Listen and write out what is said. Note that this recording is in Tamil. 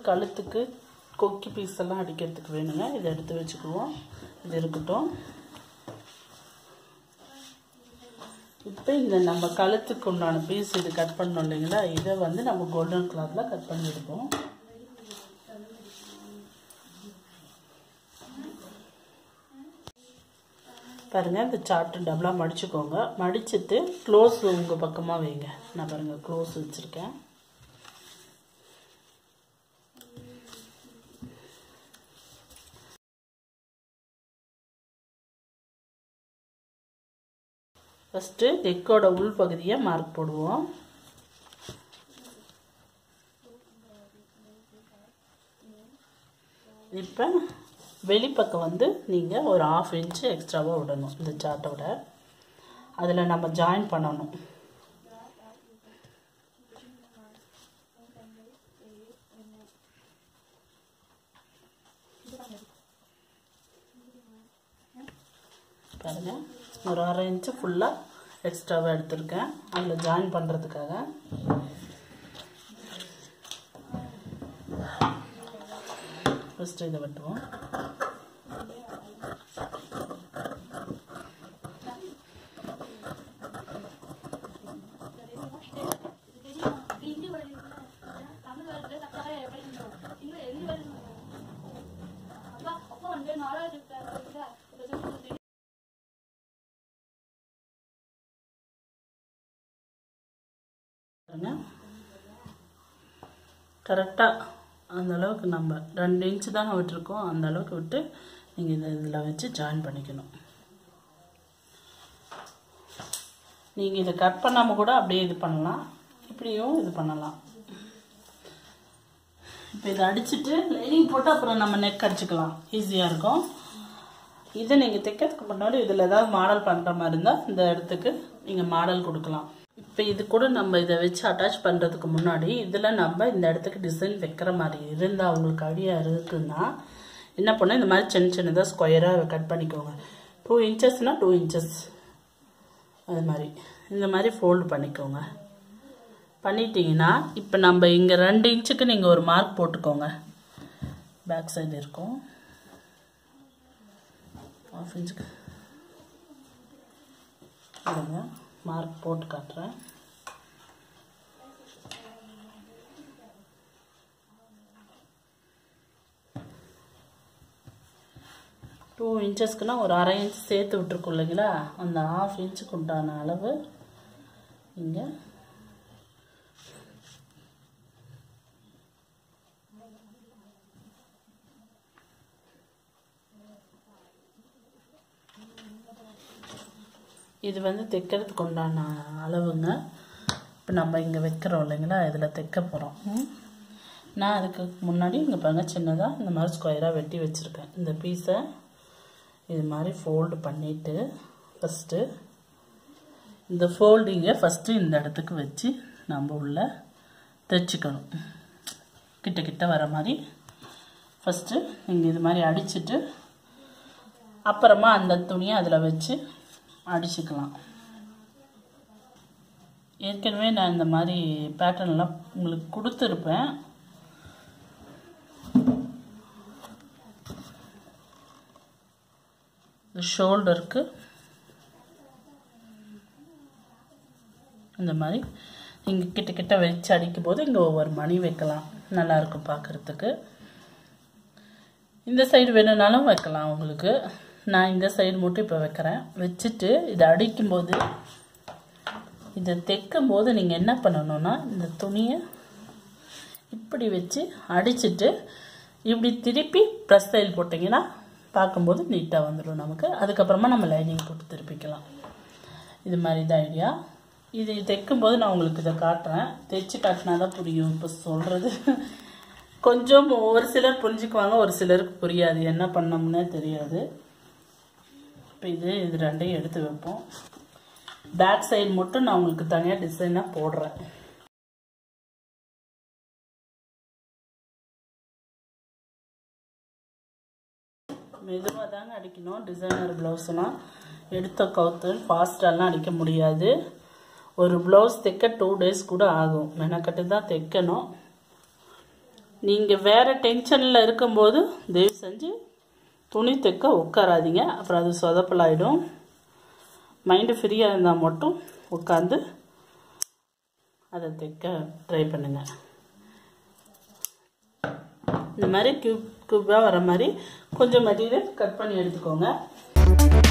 கழுத்துக்கு கொக்கி பீஸ் எல்லாம் அடிக்கிறதுக்கு வேணுங்க இதை எடுத்து வச்சுக்குவோம் இது இருக்கட்டும் இப்போ இந்த நம்ம கழுத்துக்கு உண்டான பீஸ் இது கட் பண்ணோம் இல்லைங்களா இதை வந்து நம்ம கோல்டன் கிளாத்தில் கட் பண்ணி எடுப்போம் பாருங்கள் இந்த சார்ட்டு டபுளாக மடிச்சுக்கோங்க மடிச்சுட்டு க்ளோஸ் உங்கள் பக்கமாக வைங்க நான் பாருங்கள் க்ளோஸ் வச்சுருக்கேன் ஃபஸ்ட்டு நெக்கோட உள் பகுதியை மார்க் போடுவோம் இப்போ வெளிப்பக்கம் வந்து நீங்கள் ஒரு ஆஃப் இன்ச்சு எக்ஸ்ட்ராவாக விடணும் இந்த சார்ட்டோட அதில் நம்ம ஜாயின் பண்ணணும் பாருங்கள் ஒரு அரை இன்ச்சு ஃபுல்லாக எக்ஸ்ட்ராவாக எடுத்திருக்கேன் அதில் ஜாயின் பண்ணுறதுக்காக ஃபஸ்ட்டு இதை வெட்டுவோம் கரெக்டாக அந்த அளவுக்கு நம்ம ரெண்டு இன்ச்சு தாங்க விட்டுருக்கோம் அந்த அளவுக்கு விட்டு நீங்கள் இதை இதில் வச்சு ஜாயின் பண்ணிக்கணும் நீங்கள் இதை கட் பண்ணாமல் கூட அப்படியே இது பண்ணலாம் இப்படியும் இது பண்ணலாம் இப்போ இதை அடிச்சுட்டு லைனிங் போட்டு அப்புறம் நம்ம நெக் அடிச்சுக்கலாம் ஈஸியாக இருக்கும் இதை நீங்கள் தைக்கிறதுக்கு முன்னாடி இதில் ஏதாவது மாடல் பண்ணுற மாதிரி இருந்தால் இந்த இடத்துக்கு நீங்கள் மாடல் கொடுக்கலாம் இப்போ இது கூட நம்ம இதை வச்சு அட்டாச் பண்ணுறதுக்கு முன்னாடி இதில் நம்ம இந்த இடத்துக்கு டிசைன் வைக்கிற மாதிரி இருந்தால் உங்களுக்கு ஐடியா இருக்குன்னா என்ன பண்ண இந்த மாதிரி சின்ன சின்னதாக ஸ்கொயராக கட் பண்ணிக்கோங்க டூ இன்ச்சஸ்னால் டூ இன்ச்சஸ் அது மாதிரி இந்த மாதிரி ஃபோல்டு பண்ணிக்கோங்க பண்ணிட்டீங்கன்னா இப்போ நம்ம இங்கே ரெண்டு இன்ச்சுக்கு நீங்கள் ஒரு மார்க் போட்டுக்கோங்க பேக் சைடு இருக்கும் ஆஃப் இன்ச்சுக்கு இல்லைங்க மார்க் போட்டு காட்டுறேன் டூ இன்ச்சஸ்க்குனா ஒரு அரை இன்ச் சேர்த்து விட்டுருக்கோம் இல்லைங்களா அந்த ஆஃப் இன்ச்சுக்கு உண்டான அளவு இங்கே இது வந்து தைக்கிறதுக்கு உண்டான அளவுங்க இப்போ நம்ம இங்கே வைக்கிறோம் இல்லைங்களா இதில் தைக்க போகிறோம் நான் அதுக்கு முன்னாடி இங்கே பாருங்க சின்னதாக இந்த மாதிரி ஸ்கொயராக வெட்டி வச்சுருக்கேன் இந்த பீஸை இது மாதிரி ஃபோல்டு பண்ணிவிட்டு ஃபஸ்ட்டு இந்த ஃபோல்டிங்கை ஃபஸ்ட்டு இந்த இடத்துக்கு வச்சு நம்ம உள்ள தைச்சிக்கணும் கிட்ட கிட்ட வர மாதிரி ஃபஸ்ட்டு நீங்கள் இது மாதிரி அடிச்சுட்டு அப்புறமா அந்த துணியை அதில் வச்சு அடிச்சுக்கலாம் ஏற்கனவே நான் இந்த மாதிரி பேட்டர்ன்லாம் உங்களுக்கு கொடுத்துருப்பேன் ஷோல்டருக்கு இந்த மாதிரி இங்கே கிட்ட கிட்ட வச்சு அடிக்கும் போது இங்கே ஒவ்வொரு மணி வைக்கலாம் நல்லாயிருக்கும் பார்க்குறதுக்கு இந்த சைடு வேணும்னாலும் வைக்கலாம் உங்களுக்கு நான் இந்த சைடு மட்டும் இப்போ வைக்கிறேன் வச்சுட்டு இதை அடிக்கும்போது இதை தைக்கும் போது நீங்கள் என்ன பண்ணணும்னா இந்த துணியை இப்படி வச்சு அடிச்சுட்டு இப்படி திருப்பி ப்ரெஸ் தையல் போட்டிங்கன்னா பார்க்கும்போது நீட்டாக வந்துடும் நமக்கு அதுக்கப்புறமா நம்ம லைனிங் போட்டு திருப்பிக்கலாம் இது மாதிரி தான் ஐடியா இது தைக்கும்போது நான் உங்களுக்கு இதை காட்டுறேன் தைச்சு காட்டினா தான் புரியும் இப்போ சொல்கிறது கொஞ்சம் ஒரு சிலர் புரிஞ்சுக்குவாங்க ஒரு சிலருக்கு புரியாது என்ன பண்ணோம்னே தெரியாது இப்போ இது இது ரெண்டையும் எடுத்து வைப்போம் பேக் சைடு மட்டும் நான் உங்களுக்கு தனியாக டிசைனாக போடுறேன் மெதுவாக தாங்க அடிக்கணும் டிசைனர் ப்ளவுஸ்லாம் எடுத்த கவுத்து ஃபாஸ்ட்டாலாம் அடிக்க முடியாது ஒரு ப்ளவுஸ் தைக்க டூ டேஸ் கூட ஆகும் மெனக்கட்டு தான் தைக்கணும் நீங்கள் வேறு டென்ஷனில் இருக்கும்போது தயவு செஞ்சு துணி தைக்க உட்காராதீங்க அப்புறம் அது சொதப்பலாயிடும் மைண்டு ஃப்ரீயாக இருந்தால் மட்டும் உட்காந்து அதை தைக்க ட்ரை பண்ணுங்கள் இந்த மாதிரி க்யூப் க்யூபாக வர மாதிரி கொஞ்சம் மெட்டீரியல் கட் பண்ணி எடுத்துக்கோங்க